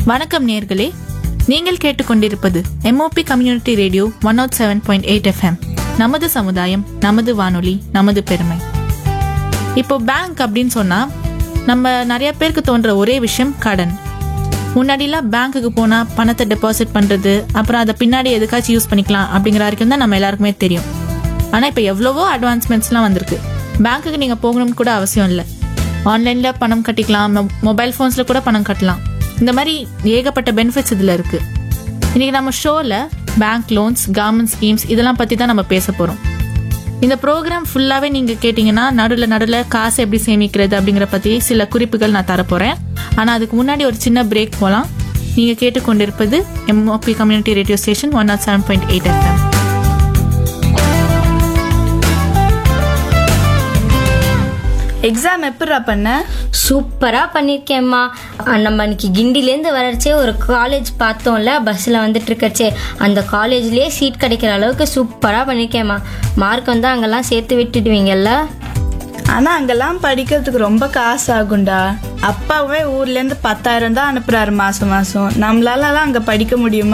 வணக்கம் நேர்களே நீங்கள் கேட்டுக்கொண்டிருப்பது MOP community radio one nought seven point eight FM நமது சமுதாயம் நமது வானொலி நமது பெருமை இப்போ பேங்க் அப்படின்னு சொன்னா நம்ம நிறைய பேருக்கு தோன்ற ஒரே விஷயம் கடன் முன்னாடிலாம் பேங்க்குக்கு போனா பணத்தை டெபாசிட் பண்றது அப்புறம் அதை பின்னாடி எதுக்காச்சும் யூஸ் பண்ணிக்கலாம் அப்படிங்கிற வரைக்கும் தான் நம்ம எல்லாருக்குமே தெரியும் ஆனா இப்போ எவ்வளவோ அட்வான்ஸ்மெண்ட்ஸ்லாம் வந்திருக்கு பேங்க்குக்கு நீங்க போகணும்னு கூட அவசியம் இல்லை ஆன்லைன்ல பணம் கட்டிக்கலாம் மொ- மொபைல் ஃபோன்ஸ்ல கூட பணம் கட்டலாம் இந்த மாதிரி ஏகப்பட்ட பெனிஃபிட்ஸ் இதுல இருக்கு இன்னைக்கு நம்ம ஷோல பேங்க் லோன்ஸ் கவர்மெண்ட் ஸ்கீம்ஸ் இதெல்லாம் பத்தி தான் நம்ம பேச போறோம் இந்த ப்ரோக்ராம் ஃபுல்லாவே நீங்க கேட்டீங்கன்னா நடுவில் நடுவில் காசு எப்படி சேமிக்கிறது அப்படிங்கிற பத்தி சில குறிப்புகள் நான் தரப்போறேன் ஆனா அதுக்கு முன்னாடி ஒரு சின்ன பிரேக் போலாம் நீங்க கேட்டுக்கொண்டிருப்பது MOP community radio station one nought seven point eight FM exam எப்படிடா பண்ண சூப்பரா பண்ணிருக்கேம்மா அஹ் நம்ம அன்னைக்கு கிண்டிலேருந்து வரச்சே ஒரு காலேஜ் பார்த்தோம்ல பஸ்ஸில் வந்துட்டு இருக்கச்சே அந்த காலேஜ்லயே சீட் கிடைக்கிற அளவுக்கு சூப்பரா பண்ணிருக்கேம்மா மார்க் வந்து அங்கெல்லாம் சேர்த்து விட்டுடுவீங்கல்ல ஆனா அங்கெல்லாம் படிக்கிறதுக்கு ரொம்ப காசு ஆகும்டா அப்பாவே ஊர்ல இருந்து பத்தாயிரம் தான் அனுப்புறாரு மாசம் மாசம் நம்மளால அங்க படிக்க முடியுமா